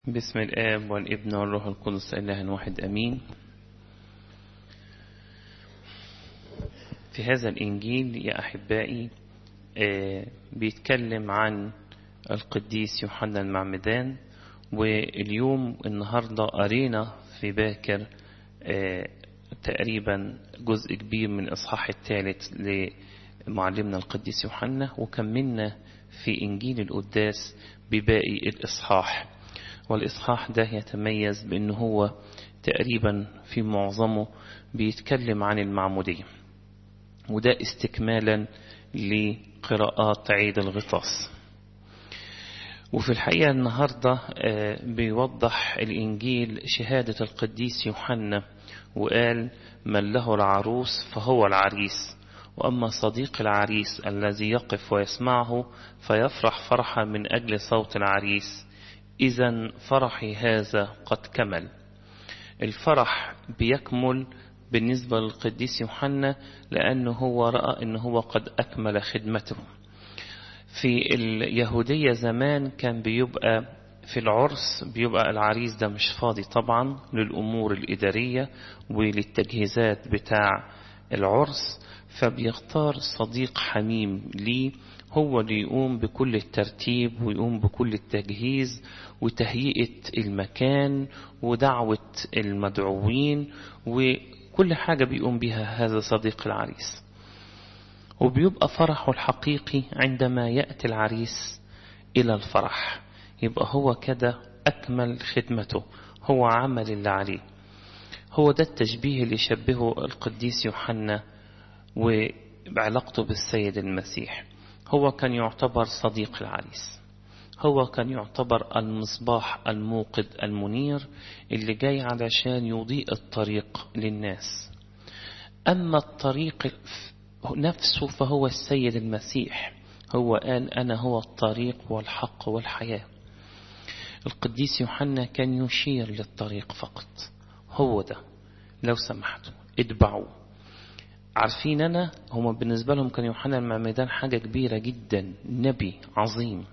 بسم الآب والابن والروح القدس إله واحد أمين في هذا الإنجيل يا أحبائي بيتكلم عن القديس يوحنا المعمدان واليوم النهاردة قرينا في باكر تقريبا جزء كبير من الإصحاح الثالث لمعلمنا القديس يوحنا وكملنا في إنجيل القداس بباقي الإصحاح والإصحاح ده يتميز بأنه هو تقريبا في معظمه بيتكلم عن المعمودية وده استكمالا لقراءات عيد الغطاس وفي الحقيقة النهاردة بيوضح الإنجيل شهادة القديس يوحنا وقال من له العروس فهو العريس وأما صديق العريس الذي يقف ويسمعه فيفرح فرحا من أجل صوت العريس إذا فرحي هذا قد كمل الفرح بيكمل بالنسبة للقديس يوحنا لأنه هو رأى أنه هو قد أكمل خدمته في اليهودية زمان كان بيبقى في العرس بيبقى العريس ده مش فاضي طبعا للأمور الإدارية وللتجهيزات بتاع العرس فبيختار صديق حميم ليه هو اللي يقوم بكل الترتيب ويقوم بكل التجهيز وتهيئة المكان ودعوة المدعوين وكل حاجة بيقوم بها هذا صديق العريس وبيبقى فرحه الحقيقي عندما يأتي العريس إلى الفرح يبقى هو كده أكمل خدمته هو عمل اللي عليه هو ده التشبيه اللي شبهه القديس يوحنا وعلاقته بالسيد المسيح هو كان يعتبر صديق العريس هو كان يعتبر المصباح الموقد المنير اللي جاي علشان يضيء الطريق للناس أما الطريق نفسه فهو السيد المسيح هو قال أنا هو الطريق والحق والحياة القديس يوحنا كان يشير للطريق فقط هو ده لو سمحتوا اتبعوه عارفين أنا هما بالنسبة لهم كان يوحنا المعمدان حاجة كبيرة جدا نبي عظيم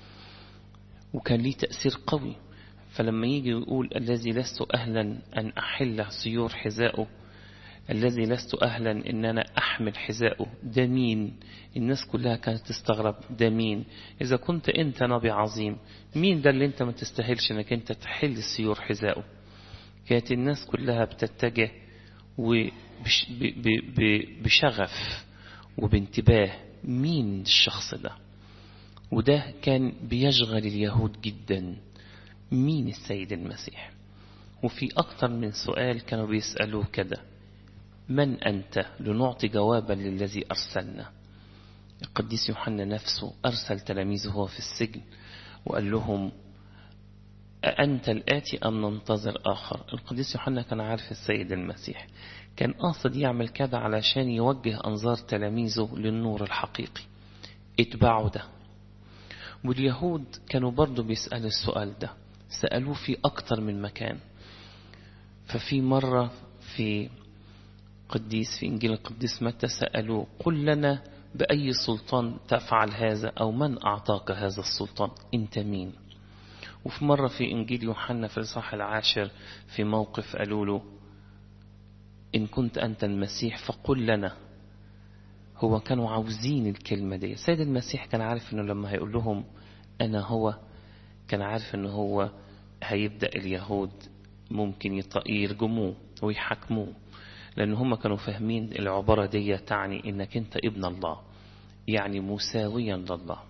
وكان ليه تأثير قوي فلما يجي يقول الذي لست أهلا أن أحل سيور حذائه الذي لست أهلا أن أنا أحمل حذائه ده مين الناس كلها كانت تستغرب ده مين إذا كنت أنت نبي عظيم مين ده اللي أنت ما تستاهلش أنك أنت تحل سيور حذائه كانت الناس كلها بتتجه وبشغف وبانتباه مين الشخص ده وده كان بيشغل اليهود جدا مين السيد المسيح وفي أكتر من سؤال كانوا بيسألوه كده من أنت لنعطي جوابا للذي أرسلنا القديس يوحنا نفسه أرسل تلاميذه هو في السجن وقال لهم أأنت الآتي أم ننتظر آخر القديس يوحنا كان عارف السيد المسيح كان قاصد يعمل كده علشان يوجه أنظار تلاميذه للنور الحقيقي اتبعوا ده واليهود كانوا برضو بيسألوا السؤال ده سألوه في أكتر من مكان ففي مرة في قديس في إنجيل القديس متى سألوه قل لنا بأي سلطان تفعل هذا أو من أعطاك هذا السلطان أنت مين وفي مرة في إنجيل يوحنا في الصح العاشر في موقف قالوا له إن كنت أنت المسيح فقل لنا هو كانوا عاوزين الكلمة دي سيد المسيح كان عارف أنه لما هيقول لهم أنا هو كان عارف أنه هو هيبدأ اليهود ممكن يرجموه ويحكموه لأن هم كانوا فاهمين العبارة دي تعني أنك أنت ابن الله يعني مساويا لله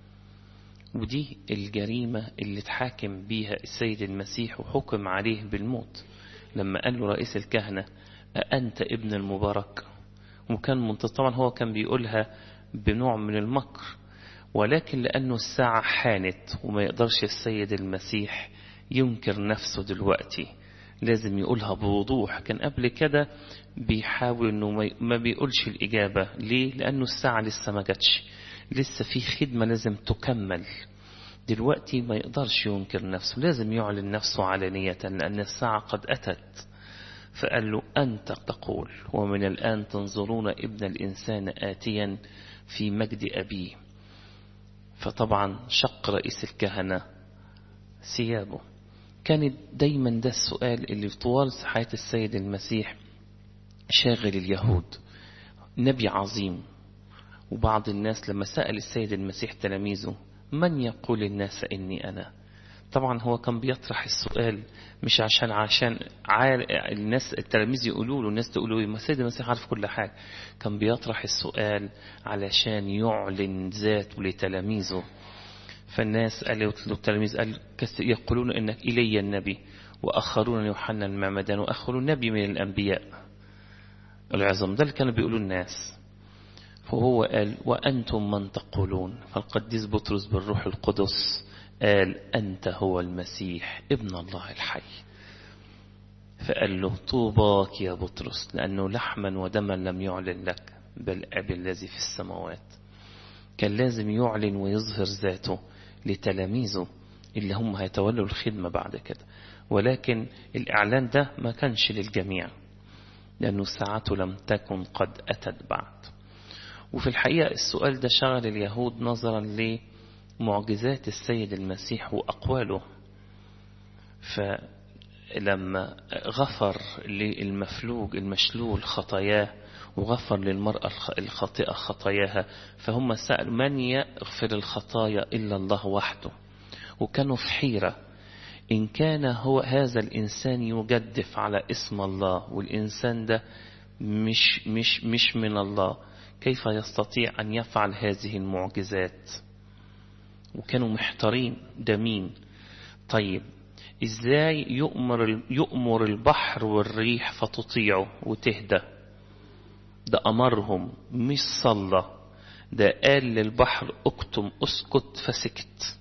ودي الجريمة اللي اتحاكم بيها السيد المسيح وحكم عليه بالموت لما قال له رئيس الكهنة أأنت ابن المبارك وكان طبعا هو كان بيقولها بنوع من المكر ولكن لأنه الساعة حانت وما يقدرش السيد المسيح ينكر نفسه دلوقتي لازم يقولها بوضوح كان قبل كده بيحاول انه ما بيقولش الإجابة ليه لأنه الساعة لسه ما جاتش لسه في خدمة لازم تكمل دلوقتي ما يقدرش ينكر نفسه لازم يعلن نفسه علانية لأن الساعة قد أتت فقال له أنت تقول ومن الآن تنظرون ابن الإنسان آتيا في مجد أبيه فطبعا شق رئيس الكهنة ثيابه كانت دايما ده السؤال اللي طوال حياة السيد المسيح شاغل اليهود نبي عظيم وبعض الناس لما سأل السيد المسيح تلاميذه من يقول الناس إني أنا طبعا هو كان بيطرح السؤال مش عشان عشان عار الناس التلاميذ يقولوا له الناس تقولوا له السيد المسيح عارف كل حاجة كان بيطرح السؤال علشان يعلن ذاته لتلاميذه فالناس قالت له التلاميذ قال يقولون انك الي النبي واخرون يوحنا المعمدان واخرون نبي من الانبياء العظم ده اللي كانوا بيقولوا الناس فهو قال وأنتم من تقولون فالقديس بطرس بالروح القدس قال أنت هو المسيح ابن الله الحي فقال له طوباك يا بطرس لأنه لحما ودما لم يعلن لك بل أبي الذي في السماوات كان لازم يعلن ويظهر ذاته لتلاميذه اللي هم هيتولوا الخدمة بعد كده ولكن الإعلان ده ما كانش للجميع لأنه ساعته لم تكن قد أتت بعد وفي الحقيقة السؤال ده شغل اليهود نظرا لمعجزات السيد المسيح وأقواله فلما غفر للمفلوج المشلول خطاياه وغفر للمرأة الخاطئة خطاياها فهم سألوا من يغفر الخطايا إلا الله وحده وكانوا في حيرة إن كان هو هذا الإنسان يجدف على اسم الله والإنسان ده مش, مش, مش من الله كيف يستطيع أن يفعل هذه المعجزات وكانوا محتارين ده مين طيب إزاي يؤمر, يؤمر البحر والريح فتطيعه وتهدى ده أمرهم مش صلى ده قال للبحر اكتم اسكت فسكت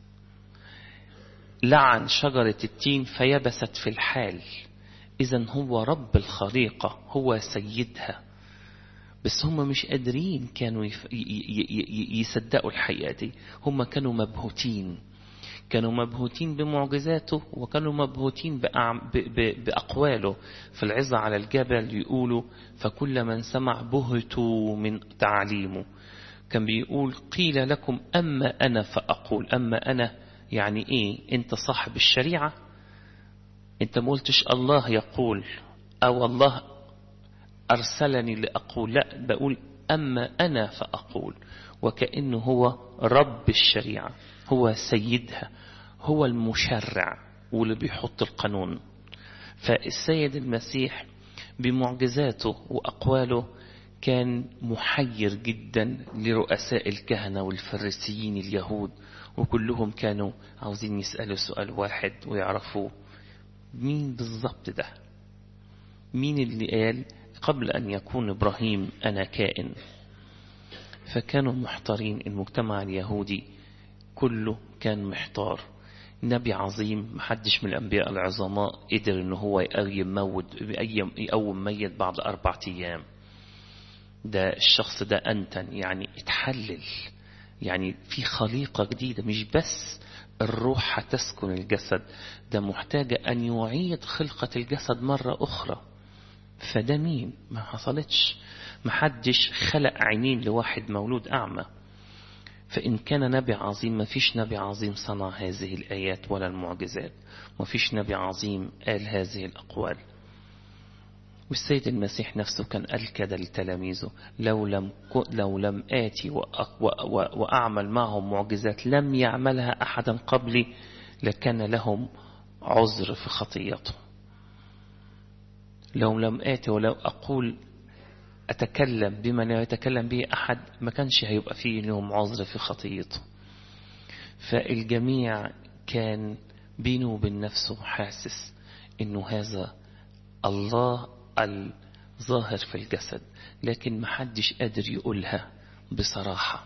لعن شجرة التين فيبست في الحال إذا هو رب الخليقة هو سيدها بس هم مش قادرين كانوا يف... يصدقوا الحقيقة دي هم كانوا مبهوتين كانوا مبهوتين بمعجزاته وكانوا مبهوتين بأعم... ب... ب... بأقواله في العظة على الجبل يقولوا فكل من سمع بهتوا من تعليمه كان بيقول قيل لكم أما أنا فأقول أما أنا يعني إيه أنت صاحب الشريعة أنت ما قلتش الله يقول أو الله أرسلني لأقول لا بقول أما أنا فأقول وكأنه هو رب الشريعة هو سيدها هو المشرع واللي بيحط القانون فالسيد المسيح بمعجزاته وأقواله كان محير جدا لرؤساء الكهنة والفريسيين اليهود وكلهم كانوا عاوزين يسألوا سؤال واحد ويعرفوا مين بالضبط ده مين اللي قال قبل أن يكون إبراهيم أنا كائن فكانوا محتارين المجتمع اليهودي كله كان محتار نبي عظيم محدش من الأنبياء العظماء قدر أنه هو يموت يقوم ميت بعد أربعة أيام ده الشخص ده أنتن يعني اتحلل يعني في خليقة جديدة مش بس الروح هتسكن الجسد ده محتاجة أن يعيد خلقة الجسد مرة أخرى فده مين ما حصلتش محدش خلق عينين لواحد مولود أعمى فإن كان نبي عظيم ما فيش نبي عظيم صنع هذه الآيات ولا المعجزات ما فيش نبي عظيم قال هذه الأقوال والسيد المسيح نفسه كان قال كده لتلاميذه لو لم لو لم آتي وأعمل معهم معجزات لم يعملها أحدا قبلي لكان لهم عذر في خطيته لو لم آتي ولو أقول أتكلم بما لا يتكلم به أحد ما كانش هيبقى فيه لهم عذر في خطيته فالجميع كان بينه وبين نفسه حاسس إنه هذا الله الظاهر في الجسد لكن محدش قادر يقولها بصراحة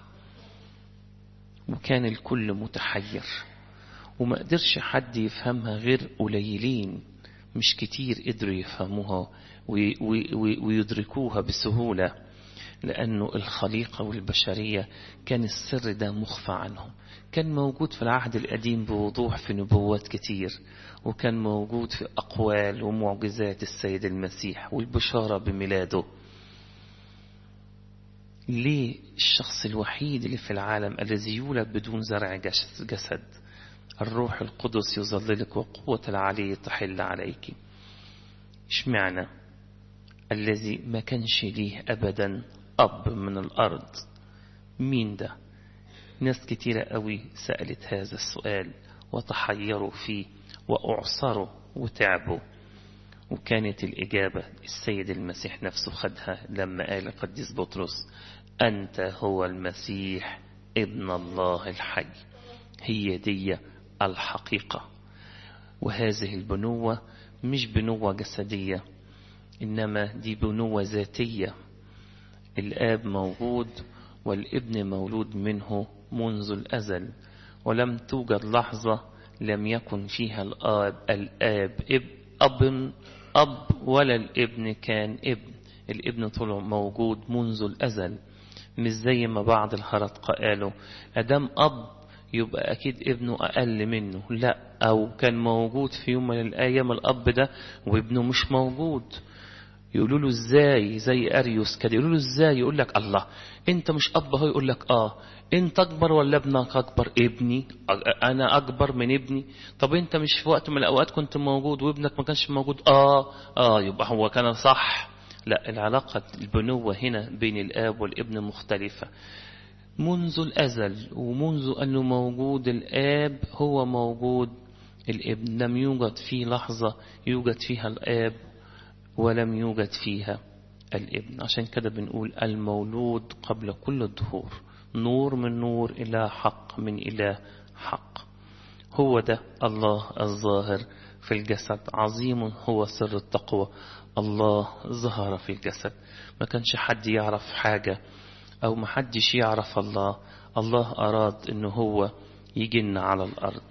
وكان الكل متحير وما قدرش حد يفهمها غير قليلين مش كتير قدروا يفهموها ويدركوها بسهولة لأنه الخليقة والبشرية كان السر ده مخفى عنهم كان موجود في العهد القديم بوضوح في نبوات كتير وكان موجود في أقوال ومعجزات السيد المسيح والبشارة بميلاده ليه الشخص الوحيد اللي في العالم الذي يولد بدون زرع جسد الروح القدس يظللك وقوة العلي تحل عليك اشمعنى الذي ما كانش ليه أبدا أب من الأرض مين ده ناس كتيرة قوي سألت هذا السؤال وتحيروا فيه وأعصروا وتعبوا وكانت الإجابة السيد المسيح نفسه خدها لما قال القديس بطرس أنت هو المسيح ابن الله الحي هي دي الحقيقة وهذه البنوة مش بنوة جسدية إنما دي بنوة ذاتية الآب موجود والابن مولود منه منذ الأزل ولم توجد لحظة لم يكن فيها الآب الآب أب أب ولا الابن كان ابن الابن طلع موجود منذ الأزل مش زي ما بعض الهرطقة قالوا أدام أب يبقى أكيد ابنه أقل منه لا أو كان موجود في يوم من الأيام الأب ده وابنه مش موجود يقولوا له ازاي زي اريوس كده يقولوا له ازاي يقول لك الله انت مش اب هو يقول لك اه انت اكبر ولا ابنك اكبر ابني انا اكبر من ابني طب انت مش في وقت من الاوقات كنت موجود وابنك ما كانش موجود اه اه يبقى هو كان صح لا العلاقة البنوة هنا بين الاب والابن مختلفة منذ الازل ومنذ انه موجود الاب هو موجود الابن لم يوجد في لحظة يوجد فيها الاب ولم يوجد فيها الابن عشان كده بنقول المولود قبل كل الظهور نور من نور إلى حق من إله حق هو ده الله الظاهر في الجسد عظيم هو سر التقوى الله ظهر في الجسد ما كانش حد يعرف حاجة أو ما حدش يعرف الله الله أراد أنه هو يجينا على الأرض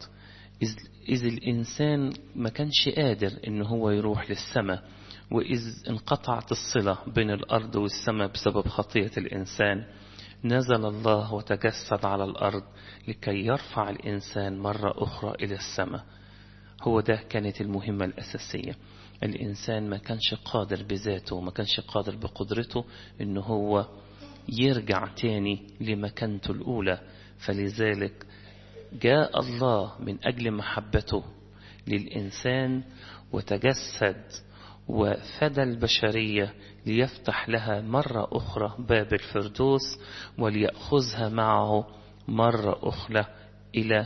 إذ الإنسان ما كانش قادر أنه هو يروح للسماء وإذ انقطعت الصلة بين الأرض والسماء بسبب خطية الإنسان نزل الله وتجسد على الأرض لكي يرفع الإنسان مرة أخرى إلى السماء هو ده كانت المهمة الأساسية الإنسان ما كانش قادر بذاته ما كانش قادر بقدرته إنه هو يرجع تاني لمكانته الأولى فلذلك جاء الله من أجل محبته للإنسان وتجسد وفدى البشرية ليفتح لها مرة أخرى باب الفردوس وليأخذها معه مرة أخرى إلى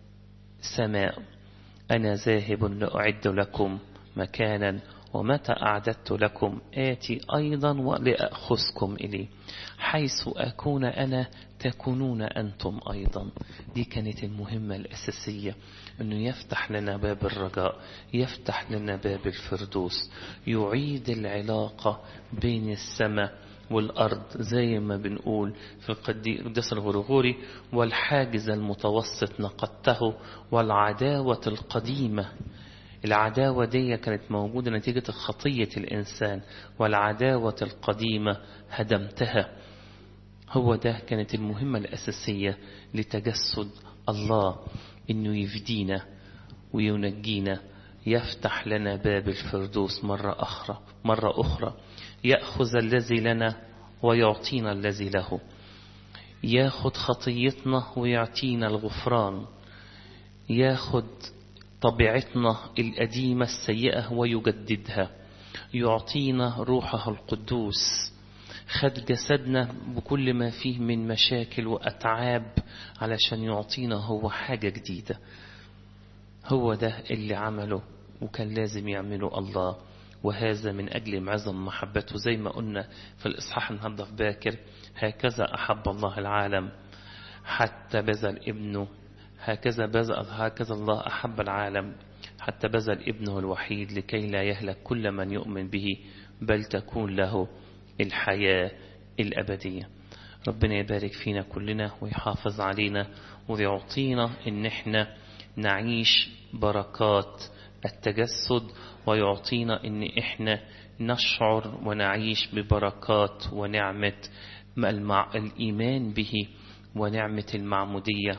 سماء أنا ذاهب لأعد لكم مكانا ومتى أعددت لكم آتي أيضا ولأخذكم إلي حيث أكون أنا تكونون أنتم أيضا دي كانت المهمة الأساسية أنه يفتح لنا باب الرجاء يفتح لنا باب الفردوس يعيد العلاقة بين السماء والأرض زي ما بنقول في القديس الغرغوري والحاجز المتوسط نقدته والعداوة القديمة العداوة دي كانت موجودة نتيجة خطية الإنسان والعداوة القديمة هدمتها هو ده كانت المهمة الأساسية لتجسد الله إنه يفدينا وينجينا يفتح لنا باب الفردوس مرة أخرى مرة أخرى يأخذ الذي لنا ويعطينا الذي له ياخد خطيتنا ويعطينا الغفران ياخد طبيعتنا القديمة السيئة ويجددها يعطينا روحه القدوس خد جسدنا بكل ما فيه من مشاكل وأتعاب علشان يعطينا هو حاجة جديدة هو ده اللي عمله وكان لازم يعمله الله وهذا من أجل معظم محبته زي ما قلنا في الإصحاح النهارده في باكر هكذا أحب الله العالم حتى بذل ابنه هكذا بذل هكذا الله أحب العالم حتى بذل ابنه الوحيد لكي لا يهلك كل من يؤمن به بل تكون له الحياة الأبدية ربنا يبارك فينا كلنا ويحافظ علينا ويعطينا ان احنا نعيش بركات التجسد ويعطينا ان احنا نشعر ونعيش ببركات ونعمة الإيمان به ونعمة المعمودية